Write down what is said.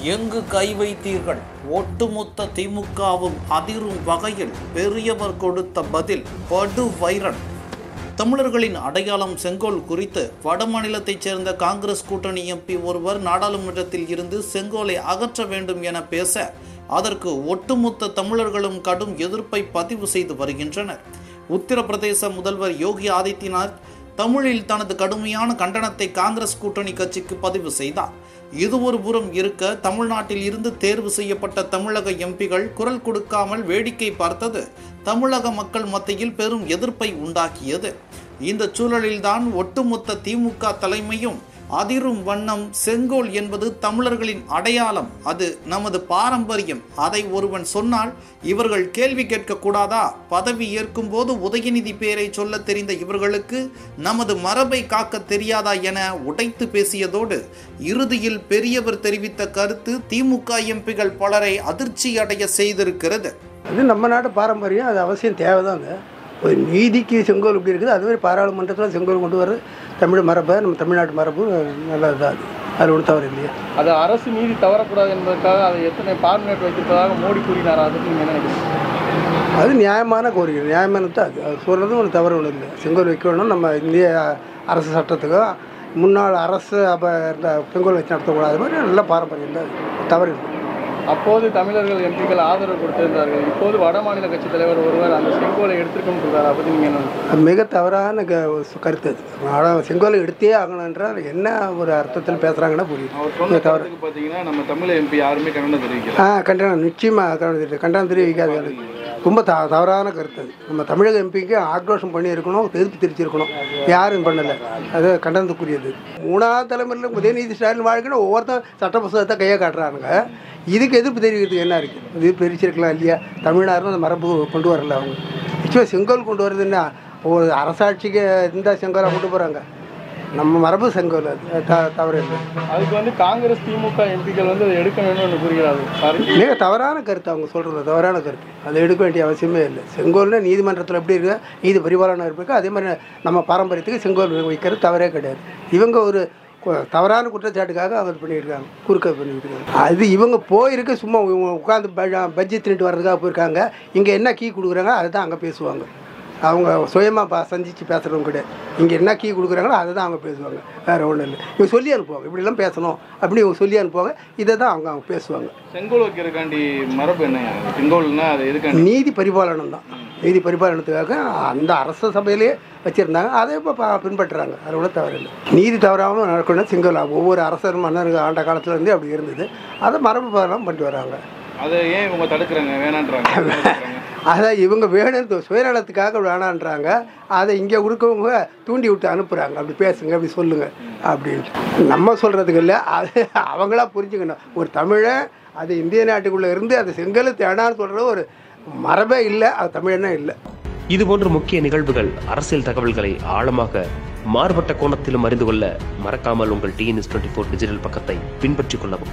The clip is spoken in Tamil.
எங்கு கை வைத்தீர்கள் ஒட்டுமொத்த திமுகவும் அதிரும் வகையில் பெரியவர் கொடுத்த பதில் படு வைரல் தமிழர்களின் அடையாளம் செங்கோல் குறித்து வடமாநிலத்தைச் சேர்ந்த காங்கிரஸ் கூட்டணி எம்பி ஒருவர் நாடாளுமன்றத்தில் இருந்து செங்கோலை அகற்ற வேண்டும் என பேச அதற்கு ஒட்டுமொத்த தமிழர்களும் கடும் எதிர்ப்பை பதிவு செய்து வருகின்றனர் உத்தரப்பிரதேச முதல்வர் யோகி ஆதித்யநாத் தமிழில் தனது கடுமையான கண்டனத்தை காங்கிரஸ் கூட்டணி கட்சிக்கு பதிவு செய்தார் இது ஒரு புறம் இருக்க தமிழ்நாட்டில் இருந்து தேர்வு செய்யப்பட்ட தமிழக எம்பிகள் குரல் கொடுக்காமல் வேடிக்கை பார்த்தது தமிழக மக்கள் மத்தியில் பெரும் எதிர்ப்பை உண்டாக்கியது இந்த சூழலில்தான் ஒட்டுமொத்த திமுக தலைமையும் அதிரும் வண்ணம் செங்கோல் என்பது தமிழர்களின் அடையாளம் அது நமது பாரம்பரியம் அதை ஒருவன் சொன்னால் இவர்கள் கேள்வி கேட்கக்கூடாதா பதவி ஏற்கும் போது உதயநிதி பேரை சொல்ல தெரிந்த இவர்களுக்கு நமது மரபை காக்க தெரியாதா என உடைத்து பேசியதோடு இறுதியில் பெரியவர் தெரிவித்த கருத்து திமுக எம்பிகள் பலரை அதிர்ச்சி அடைய செய்திருக்கிறது அது நம்ம நாட்டு பாரம்பரியம் அது அவசியம் தேவைதாங்க ஒரு நீதிக்கு செங்கோல் இப்படி இருக்குது அது மாதிரி பாராளுமன்றத்தில் செங்கோல் கொண்டு வர்றது தமிழ் மரபை நம்ம தமிழ்நாட்டு மரபு நல்லது தான் அது அதில் ஒன்றும் தவறு இல்லையா அது அரசு மீறி தவறக்கூடாது என்பதற்காக அதை எத்தனை பார்மினேட் வைத்திருப்பதாக மோடி கூறினார் அதுக்கு நீங்கள் என்ன நினைக்கிறீங்க அது நியாயமான கோரிக்கை நியாயமானது தான் அது அது சொல்கிறதும் ஒரு தவறு ஒன்றும் இல்லை செங்கோல் வைக்கணும் நம்ம இந்திய அரசு சட்டத்துக்கும் முன்னாள் அரசு அப்போ இருந்த செங்கோல் வச்சு நடத்தக்கூடாது மாதிரி நல்ல பாரம்பரியம் தான் அது தவறு இல்லை அப்போது தமிழர்கள் எம்பிக்கள் ஆதரவு கொடுத்திருந்தார்கள் இப்போது வட மாநில கட்சி தலைவர் ஒருவர் அந்த செங்கோலை எடுத்திருக்கோம்னு சொல்றாரு அதை பற்றி நீங்கள் என்ன நினைக்கிறீங்க? அது மிக தவறான க கருத்து அது ஆனால் செங்கோலை எடுத்தே ஆகணுன்றால் என்ன ஒரு அர்த்தத்தில் பேசுகிறாங்கன்னா புரியுது அவர் மிக சொன்ன தவறு கருத்துக்கு பார்த்தீங்கன்னா நம்ம தமிழ் எம்பி யாருமே கண்டனம் தெரிவிக்கல ஆ கண்டனம் நிச்சயமாக கண்டனம் தெரிவிக்க கண்டனம் தெரிவிக்காது அது. ரொம்ப த தவறான கருத்து அது நம்ம தமிழக எம்பிக்கு ஆக்ரோஷம் பண்ணியிருக்கணும் எதிர்ப்பு தெரிவிச்சிருக்கணும் யாரும் பண்ணலை அது கண்டனத்துக்குரியது மூணாவது தலைமுறையில் உதயநிதி ஸ்டாலின் வாழ்க்கையில் ஒவ்வொருத்தரும் சட்ட புத்தகத்தை கையை காட்டுறானுங்க இதுக்கு எதிர்ப்பு தெரிவிக்கிறதுக்கு என்ன இருக்குது இது பிரிச்சிருக்கலாம் இல்லையா தமிழ்நாடு அந்த மரபு கொண்டு வரல அவங்க நிச்சயமாக செங்கோல் கொண்டு வருதுன்னா ஒரு அரசாட்சிக்கு இந்த செங்கோலை கொண்டு போகிறாங்க நம்ம மரபு செங்கோல் அது த தவறு இல்லை அதுக்கு வந்து காங்கிரஸ் திமுக எம்பிக்கள் வந்து அதை எடுக்க வேணும்னு கூறுகிறார்கள் சாரி மிக தவறான கருத்து அவங்க சொல்கிறது தவறான கருத்து அதை எடுக்க வேண்டிய அவசியமே இல்லை செங்கோல்னா நீதிமன்றத்தில் எப்படி இருக்கு நீதி பரிபாலனம் இருக்கு அதே மாதிரி நம்ம பாரம்பரியத்துக்கு செங்கோல் வைக்கிறது தவறே கிடையாது இவங்க ஒரு கு- தவறான குற்றச்சாட்டுக்காக அவங்க பண்ணியிருக்காங்க குறுக்க பண்ணியிருக்காங்க அது இவங்க போயிருக்கு சும்மா இவங்க உட்காந்து பட்ஜெட் தின்னுட்டு வர்றதுக்காக போயிருக்காங்க இங்கே என்ன கீ கொடுக்குறாங்க அதை தான் அங்கே பேசுவாங்க அவங்க சுயமாக பா சந்தித்து பேசுகிறவங்க கிடையாது இங்கே என்ன கீ கொடுக்குறாங்களோ அதை தான் அவங்க பேசுவாங்க வேறு ஒன்றும் இல்லை இவங்க சொல்லி அனுப்புவாங்க இப்படிலாம் பேசணும் அப்படி இவங்க சொல்லி அனுப்புவாங்க இதை தான் அவங்க அவங்க பேசுவாங்க செங்கோல் வைக்கிறதுக்காண்டி மரபு என்ன செங்கோல்னா அது எதுக்காண்டி நீதி பரிபாலனம் தான் நீதி பரிபாலனத்துக்காக அந்த அரச சபையிலேயே வச்சுருந்தாங்க அதை இப்போ ப- பின்பற்றுறாங்க அது ஒன்றும் தவறில்லை நீதி தவறாமல் நடக்கணும் செங்கோல் ஒவ்வொரு அரசர் மன்னர்கள் ஆண்ட காலத்துல இருந்தே அப்படி இருந்தது அதை மரபு பாலம் பண்ணிட்டு வராங்க அதை ஏன் இவங்க தடுக்கிறாங்க வேணான்றாங்க தடுக்கிறாங்க? அதை இவங்க வேணும்னு சுயநலத்துக்காக வேணான்றாங்க அதை இங்கே கொடுக்கவங்க தூண்டி விட்டு அனுப்புகிறாங்க அப்படி பேசுங்க அப்படி சொல்லுங்க அப்படின்ட்டு நம்ம சொல்கிறதுக்கு இல்லை அது அவங்களா புரிஞ்சுக்கணும் ஒரு தமிழன் அது இந்திய நாட்டுக்குள்ளே இருந்து அது செங்கலுத்து வேணான்னு சொல்கிறது ஒரு மரபே இல்லை அது தமிழனே இல்லை இதுபோன்ற முக்கிய நிகழ்வுகள் அரசியல் தகவல்களை ஆழமாக மாறுபட்ட கோணத்திலும் அறிந்து கொள்ள மறக்காமல் உங்கள் டிஎன்எஸ் டுவெண்ட்டி ஃபோர் டிஜிட்டல் பக்கத்தை பின்பற்றிக் கொள்ளவும்